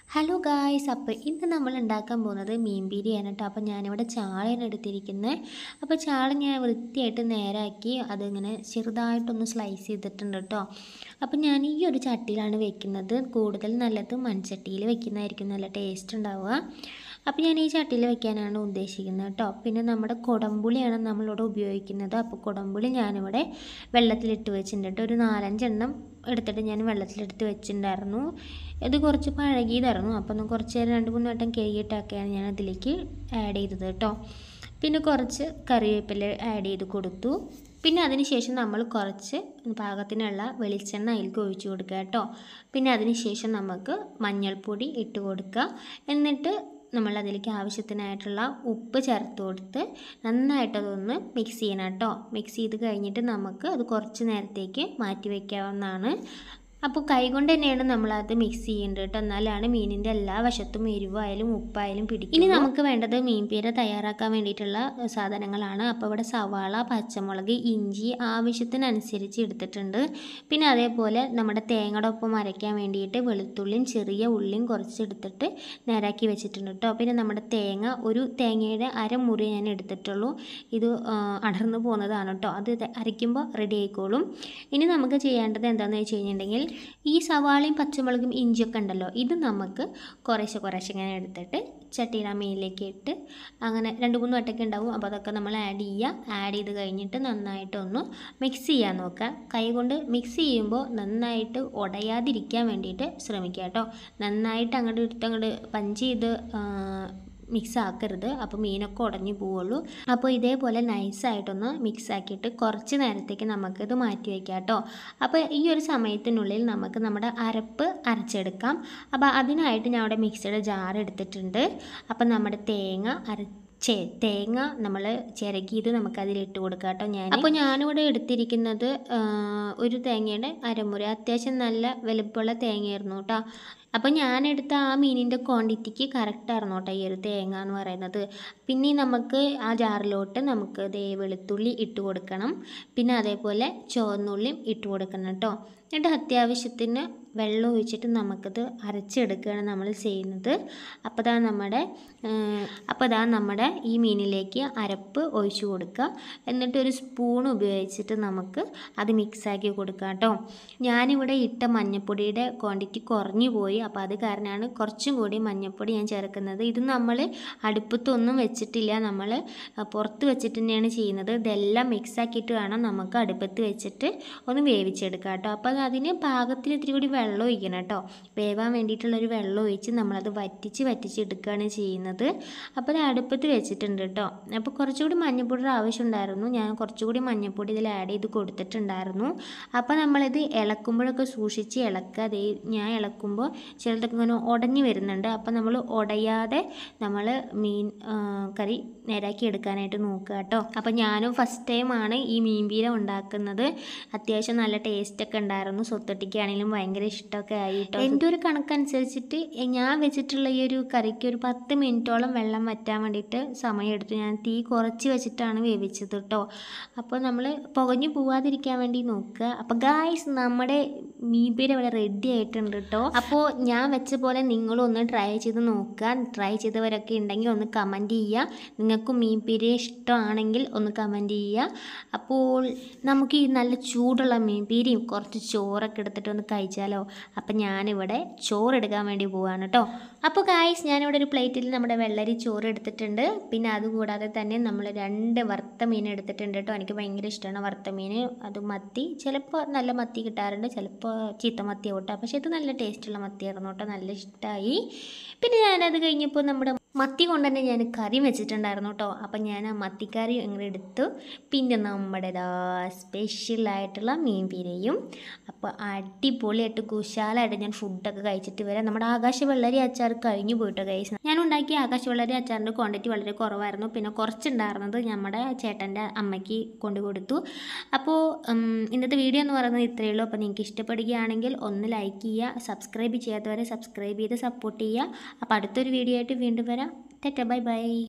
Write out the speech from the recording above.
hello guys അപ്പോൾ ഇന്ന് നമ്മൾ ഉണ്ടാക്കാൻ പോകുന്നത് മീൻ ബിരിയാണ് കേട്ടോ അപ്പോൾ ഞാനിവിടെ ചാളയാണ് എടുത്തിരിക്കുന്നത് അപ്പോൾ ചാള ഞാൻ വൃത്തിയായിട്ട് നേരാക്കി അതിങ്ങനെ ചെറുതായിട്ടൊന്ന് സ്ലൈസ് ചെയ്തിട്ടുണ്ട് കേട്ടോ അപ്പോൾ ഞാൻ ഈ ഒരു ചട്ടിയിലാണ് വെക്കുന്നത് കൂടുതൽ നല്ലത് മൺചട്ടിയിൽ വെക്കുന്നതായിരിക്കും നല്ല ടേസ്റ്റ് ഉണ്ടാവുക അപ്പോൾ ഞാൻ ഈ ചട്ടിയിൽ വെക്കാനാണ് ഉദ്ദേശിക്കുന്നത് കേട്ടോ പിന്നെ നമ്മുടെ കുടംപുളിയാണ് നമ്മളിവിടെ ഉപയോഗിക്കുന്നത് അപ്പോൾ കുടംപുളി ഞാനിവിടെ വെള്ളത്തിലിട്ട് വെച്ചിട്ടുണ്ട് കേട്ടോ ഒരു നാലഞ്ചെണ്ണം എടുത്തിട്ട് ഞാൻ വെള്ളത്തിലെടുത്ത് വെച്ചിട്ടുണ്ടായിരുന്നു ഇത് കുറച്ച് പഴകിയതായിരുന്നു അപ്പോൾ ഒന്ന് കുറച്ച് നേരം രണ്ട് മൂന്ന് വട്ടം കഴുകിയിട്ടൊക്കെയാണ് ഞാൻ അതിലേക്ക് ആഡ് ചെയ്തത് കേട്ടോ പിന്നെ കുറച്ച് കറിവേപ്പില ആഡ് ചെയ്ത് കൊടുത്തു പിന്നെ അതിന് ശേഷം നമ്മൾ കുറച്ച് പാകത്തിനുള്ള വെളിച്ചെണ്ണ അതിലേക്ക് ഒഴിച്ചു കൊടുക്കുക കേട്ടോ പിന്നെ അതിന് ശേഷം നമുക്ക് മഞ്ഞൾപ്പൊടി ഇട്ട് കൊടുക്കുക എന്നിട്ട് നമ്മൾ അതിലേക്ക് ആവശ്യത്തിനായിട്ടുള്ള ഉപ്പ് ചേർത്ത് കൊടുത്ത് നന്നായിട്ടതൊന്ന് മിക്സ് ചെയ്യണം കേട്ടോ മിക്സ് ചെയ്ത് കഴിഞ്ഞിട്ട് നമുക്ക് അത് കുറച്ച് നേരത്തേക്ക് മാറ്റി വയ്ക്കാവുന്നതാണ് അപ്പോൾ കൈകൊണ്ട് തന്നെയാണ് നമ്മളത് മിക്സ് ചെയ്യേണ്ടത് കേട്ടോ എന്നാലാണ് മീനിൻ്റെ എല്ലാ വശത്തും എരിവായാലും ഉപ്പായാലും പിടിക്കും ഇനി നമുക്ക് വേണ്ടത് മീൻ പീര തയ്യാറാക്കാൻ വേണ്ടിയിട്ടുള്ള സാധനങ്ങളാണ് അപ്പോൾ ഇവിടെ സവാള പച്ചമുളക് ഇഞ്ചി ആവശ്യത്തിനനുസരിച്ച് എടുത്തിട്ടുണ്ട് പിന്നെ അതേപോലെ നമ്മുടെ തേങ്ങയുടെ ഒപ്പം അരയ്ക്കാൻ വേണ്ടിയിട്ട് വെളുത്തുള്ളിയും ചെറിയ ഉള്ളിയും കുറച്ച് എടുത്തിട്ട് നേരാക്കി വെച്ചിട്ടുണ്ട് കേട്ടോ പിന്നെ നമ്മുടെ തേങ്ങ ഒരു തേങ്ങയുടെ അരമുറി ഞാൻ എടുത്തിട്ടുള്ളൂ ഇത് അടർന്നു പോകുന്നതാണ് കേട്ടോ അത് അരയ്ക്കുമ്പോൾ റെഡി ആയിക്കോളും ഇനി നമുക്ക് ചെയ്യേണ്ടത് എന്താണെന്ന് വെച്ച് കഴിഞ്ഞിട്ടുണ്ടെങ്കിൽ ഈ സവാളയും പച്ചമുളകും ഇഞ്ചിയൊക്കെ ഉണ്ടല്ലോ ഇത് നമുക്ക് കുറേശ്ശെ കുറേശ്ശെ ഇങ്ങനെ എടുത്തിട്ട് ചട്ടിയുടെ മീനിലേക്ക് ഇട്ട് അങ്ങനെ രണ്ട് മൂന്ന് വട്ടമൊക്കെ ഉണ്ടാവും അപ്പോൾ അതൊക്കെ നമ്മൾ ആഡ് ചെയ്യുക ആഡ് ചെയ്ത് കഴിഞ്ഞിട്ട് നന്നായിട്ടൊന്ന് മിക്സ് ചെയ്യാൻ നോക്കുക കൈ കൊണ്ട് മിക്സ് ചെയ്യുമ്പോൾ നന്നായിട്ട് ഉടയാതിരിക്കാൻ വേണ്ടിയിട്ട് ശ്രമിക്കുക കേട്ടോ നന്നായിട്ട് അങ്ങോട്ട് എടുത്ത് അങ്ങോട്ട് പഞ്ച് ചെയ്ത് മിക്സ് ആക്കരുത് അപ്പോൾ മീനൊക്കെ ഉടഞ്ഞു പോവുള്ളൂ അപ്പോൾ ഇതേപോലെ നൈസായിട്ടൊന്ന് മിക്സ് ആക്കിയിട്ട് കുറച്ച് നേരത്തേക്ക് നമുക്കിത് മാറ്റി വയ്ക്കാം കേട്ടോ അപ്പോൾ ഈ ഒരു സമയത്തിനുള്ളിൽ നമുക്ക് നമ്മുടെ അരപ്പ് അരച്ചെടുക്കാം അപ്പോൾ അതിനായിട്ട് ഞാൻ അവിടെ മിക്സിയുടെ ജാർ എടുത്തിട്ടുണ്ട് അപ്പോൾ നമ്മുടെ തേങ്ങ അര ചേ തേങ്ങ നമ്മൾ ചിരകിയത് നമുക്കതിലിട്ട് കൊടുക്കാം കേട്ടോ ഞാൻ അപ്പോൾ ഞാനിവിടെ എടുത്തിരിക്കുന്നത് ഒരു തേങ്ങയുടെ അരമുറി അത്യാവശ്യം നല്ല വലുപ്പമുള്ള തേങ്ങയായിരുന്നു കേട്ടോ അപ്പോൾ ഞാനെടുത്ത ആ മീനിൻ്റെ ക്വാണ്ടിറ്റിക്ക് കറക്റ്റായിരുന്നു കേട്ടോ ഈ ഒരു തേങ്ങ എന്ന് പറയുന്നത് പിന്നെ നമുക്ക് ആ ജാറിലോട്ട് നമുക്ക് ദേ വെളുത്തുള്ളി ഇട്ട് കൊടുക്കണം പിന്നെ അതേപോലെ ചുവന്നുള്ളിയും ഇട്ട് കൊടുക്കണം കേട്ടോ എന്നിട്ട് അത്യാവശ്യത്തിന് വെള്ളം ഒഴിച്ചിട്ട് നമുക്കത് അരച്ചെടുക്കുകയാണ് നമ്മൾ ചെയ്യുന്നത് അപ്പോൾ ഇതാ നമ്മുടെ അപ്പോൾ ഇതാ നമ്മുടെ ഈ മീനിലേക്ക് അരപ്പ് ഒഴിച്ചു കൊടുക്കുക എന്നിട്ട് ഒരു സ്പൂൺ ഉപയോഗിച്ചിട്ട് നമുക്ക് അത് മിക്സാക്കി കൊടുക്കുക കേട്ടോ ഞാനിവിടെ ഇട്ട മഞ്ഞൾപ്പൊടിയുടെ ക്വാണ്ടിറ്റി കുറഞ്ഞു പോയി അപ്പോൾ അത് കാരണമാണ് കുറച്ചും കൂടി മഞ്ഞൾപ്പൊടി ഞാൻ ചേർക്കുന്നത് ഇത് നമ്മൾ അടുപ്പത്തൊന്നും വെച്ചിട്ടില്ല നമ്മൾ പുറത്ത് വെച്ചിട്ട് തന്നെയാണ് ചെയ്യുന്നത് ഇതെല്ലാം മിക്സാക്കിയിട്ട് വേണം നമുക്ക് അടുപ്പത്ത് വെച്ചിട്ട് ഒന്ന് വേവിച്ചെടുക്കാം കേട്ടോ അപ്പോൾ അതിന് പാകത്തിൽ ഇത്തിരി കൂടി വെള്ളം ഒഴിക്കണം കേട്ടോ വേവാൻ വേണ്ടിയിട്ടുള്ളൊരു വെള്ളം ഒഴിച്ച് നമ്മളത് വറ്റിച്ച് വറ്റിച്ച് എടുക്കുകയാണ് ചെയ്യുന്നത് അപ്പോൾ അത് അടുപ്പത്ത് വെച്ചിട്ടുണ്ട് കേട്ടോ അപ്പോൾ കുറച്ചുകൂടി മഞ്ഞൾപ്പൊടിയുടെ ആവശ്യം ഉണ്ടായിരുന്നു ഞാൻ കുറച്ചുകൂടി മഞ്ഞൾപ്പൊടി ഇതിൽ ആഡ് ചെയ്ത് കൊടുത്തിട്ടുണ്ടായിരുന്നു അപ്പോൾ നമ്മളിത് ഇളക്കുമ്പോഴൊക്കെ സൂക്ഷിച്ച് ഇളക്കുക അതേ ഞാൻ ഇളക്കുമ്പോൾ ചിലതൊക്കെ ഇങ്ങനെ ഉടഞ്ഞു വരുന്നുണ്ട് അപ്പോൾ നമ്മൾ ഉടയാതെ നമ്മൾ മീൻ കറി നേരാക്കി എടുക്കാനായിട്ട് നോക്കുക കേട്ടോ അപ്പോൾ ഞാനും ഫസ്റ്റ് ടൈമാണ് ഈ മീൻ പീര ഉണ്ടാക്കുന്നത് അത്യാവശ്യം നല്ല ടേസ്റ്റൊക്കെ ഉണ്ടായിരുന്നു സ്വത്തൊട്ടിക്കാണെങ്കിലും ഭയങ്കര ഇഷ്ടമൊക്കെ ആയിട്ടോ എൻ്റെ ഒരു കണക്കനുസരിച്ചിട്ട് ഞാൻ വെച്ചിട്ടുള്ള ഈ ഒരു കറിക്ക് ഒരു പത്ത് മിനിറ്റോളം വെള്ളം വറ്റാൻ വേണ്ടിയിട്ട് സമയമെടുത്തു ഞാൻ തീ കുറച്ച് വെച്ചിട്ടാണ് വേവിച്ചത് കേട്ടോ അപ്പോൾ നമ്മൾ പുകഞ്ഞു പോവാതിരിക്കാൻ വേണ്ടി നോക്കുക അപ്പോൾ ഗായ്സ് നമ്മുടെ മീൻ പീര ഇവിടെ റെഡി ആയിട്ടുണ്ട് കേട്ടോ അപ്പോൾ ഞാൻ വെച്ച പോലെ നിങ്ങളും ഒന്ന് ട്രൈ ചെയ്ത് നോക്കുക ട്രൈ ചെയ്തവരൊക്കെ ഉണ്ടെങ്കിൽ ഒന്ന് കമൻറ്റ് ചെയ്യുക നിങ്ങൾക്കും മീൻ പീര ഇഷ്ടമാണെങ്കിൽ ഒന്ന് കമൻറ്റ് ചെയ്യുക അപ്പോൾ നമുക്ക് ഈ നല്ല ചൂടുള്ള മീൻ പീരയും കുറച്ച് ചോറൊക്കെ എടുത്തിട്ട് ഒന്ന് കഴിച്ചാലോ അപ്പം ഞാനിവിടെ ചോറ് എടുക്കാൻ വേണ്ടി പോവാണ് കേട്ടോ അപ്പോൾ കായ്സ് ഞാനിവിടെ ഒരു പ്ലേറ്റിൽ നമ്മുടെ വെള്ളരി ചോറ് എടുത്തിട്ടുണ്ട് പിന്നെ അതുകൂടാതെ തന്നെ നമ്മൾ രണ്ട് വറുത്ത മീൻ എടുത്തിട്ടുണ്ട് കേട്ടോ എനിക്ക് ഭയങ്കര ഇഷ്ടമാണ് വറുത്ത മീൻ അത് മത്തി ചിലപ്പോൾ നല്ല മത്തി കിട്ടാറുണ്ട് ചിലപ്പോൾ ചീത്ത മത്തി ആവട്ടെ പക്ഷേ ഇത് നല്ല ടേസ്റ്റുള്ള മത്തിയായിരുന്നു കേട്ടോ നല്ല ഇഷ്ടമായി പിന്നെ ഞാനത് കഴിഞ്ഞപ്പോൾ നമ്മുടെ മത്തി കൊണ്ട് തന്നെ ഞാൻ കറി വെച്ചിട്ടുണ്ടായിരുന്നു കേട്ടോ അപ്പം ഞാൻ ആ മത്തിക്കറി ഇങ്ങനെ എടുത്തു പിന്നെ നമ്മുടേതാ സ്പെഷ്യലായിട്ടുള്ള മീൻ പീരയും അപ്പോൾ അടിപൊളിയായിട്ട് കുശാലായിട്ട് ഞാൻ ഫുഡൊക്കെ കഴിച്ചിട്ട് വരാം നമ്മുടെ ആകാശ വെള്ളരി അച്ചാർ കഴിഞ്ഞു പോയിട്ടോ കൈസ് ഞാൻ ഉണ്ടാക്കിയ ആകാശ വെള്ളരി അച്ചാറിൻ്റെ ക്വാണ്ടിറ്റി വളരെ കുറവായിരുന്നു പിന്നെ കുറച്ചുണ്ടായിരുന്നത് നമ്മുടെ ചേട്ടൻ്റെ അമ്മയ്ക്ക് കൊണ്ടു കൊടുത്തു അപ്പോൾ ഇന്നത്തെ വീഡിയോ എന്ന് പറയുന്നത് ഇത്രയേ ഉള്ളൂ അപ്പോൾ നിങ്ങൾക്ക് ഇഷ്ടപ്പെടുകയാണെങ്കിൽ ഒന്ന് ലൈക്ക് ചെയ്യുക സബ്സ്ക്രൈബ് ചെയ്യാത്തവരെ സബ്സ്ക്രൈബ് ചെയ്ത് സപ്പോർട്ട് ചെയ്യുക അപ്പോൾ അടുത്തൊരു വീഡിയോ ആയിട്ട് വീണ്ടും വരാം ടാറ്റ ബൈ ബൈ